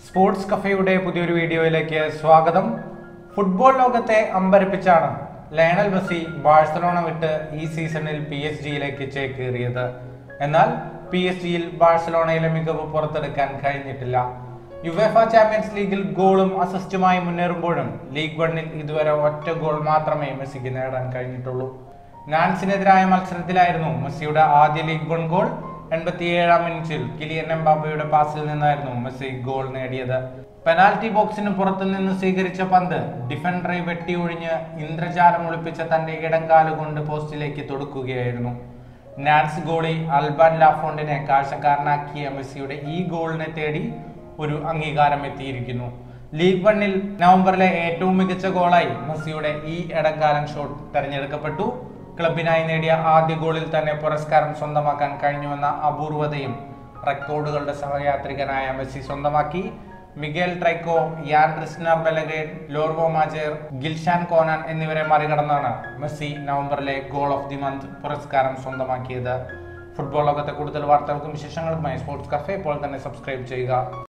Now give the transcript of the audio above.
sports കഫയുടെ പുതിയൊരു വീഡിയോയിലേക്ക് സ്വാഗതം ഫുട്ബോൾ ലോകത്തെ അമ്പരപ്പിച്ചാണ് ലയണൽ മെസ്സി ബാഴ്സലോണ വിട്ട് ഈ സീസണിൽ പി എസ് ജിയിലേക്ക് ചേക്കേറിയത് എന്നാൽ പി എസ് ജിയിൽ ബാഴ്സലോണയിലെ മികവ് പുറത്തെടുക്കാൻ കഴിഞ്ഞിട്ടില്ല യുവേഫ ചാമ്പ്യൻസ് ലീഗിൽ ഗോളും അസിസ്റ്റുമായി മുന്നേറുമ്പോഴും ലീഗ് വണ്ണിൽ ഇതുവരെ ഒറ്റ ഗോൾ മാത്രമേ മെസ്സിക്ക് നേടാൻ കഴിഞ്ഞിട്ടുള്ളൂ നാൻസിനെതിരായ മത്സരത്തിലായിരുന്നു മെസ്സിയുടെ ആദ്യ ലീഗ് വൺ ഗോൾ എൺപത്തിയേഴാം മിനിറ്റിൽ കിലിയൻ എംബാബയുടെ പാസിൽ നിന്നായിരുന്നു മെസ്സി ഗോൾ നേടിയത് പെനാൽറ്റി ബോക്സിന് പുറത്തു നിന്ന് സ്വീകരിച്ച പന്ത് ഡിഫൻഡറെ വെട്ടി ഒഴിഞ്ഞ് ഇന്ദ്രജാലം ഒളിപ്പിച്ച തന്റെ ഇടംകാല് കൊണ്ട് പോസ്റ്റിലേക്ക് തൊടുക്കുകയായിരുന്നു നാൻസ് ഗോളി അൽബാൻ ലാഫോണ്ടിനെ കാഴ്ചക്കാരനാക്കിയ മെസ്സിയുടെ ഈ ഗോളിനെ തേടി ഒരു അംഗീകാരം എത്തിയിരിക്കുന്നു ലീഗ് വണ്ണിൽ നവംബറിലെ ഏറ്റവും മികച്ച ഗോളായി മെസ്സിയുടെ ഈ ഇടക്കാലം ഷോട്ട് തെരഞ്ഞെടുക്കപ്പെട്ടു ക്ലബിനായി നേടിയ ആദ്യ ഗോളിൽ തന്നെ പുരസ്കാരം സ്വന്തമാക്കാൻ കഴിഞ്ഞുവെന്ന അപൂർവതയും റെക്കോർഡുകളുടെ സഹയാത്രികനായ മെസ്സി സ്വന്തമാക്കി മിഗേൽ ട്രൈക്കോ യാൻ റിസ്നർ ബെലഗേൻ ലോർവോ മാജേർ ഗിൽഷാൻ കോനാൻ എന്നിവരെ മറികടന്നാണ് മെസ്സി നവംബറിലെ ഗോൾ ഓഫ് ദി മന്ത് പുരസ്കാരം സ്വന്തമാക്കിയത് ഫുട്ബോൾ ലോകത്തെ കൂടുതൽ വാർത്തകൾക്കും വിശേഷങ്ങൾക്കുമായി സ്പോർട്സ് കഫേ ഇപ്പോൾ തന്നെ സബ്സ്ക്രൈബ് ചെയ്യുക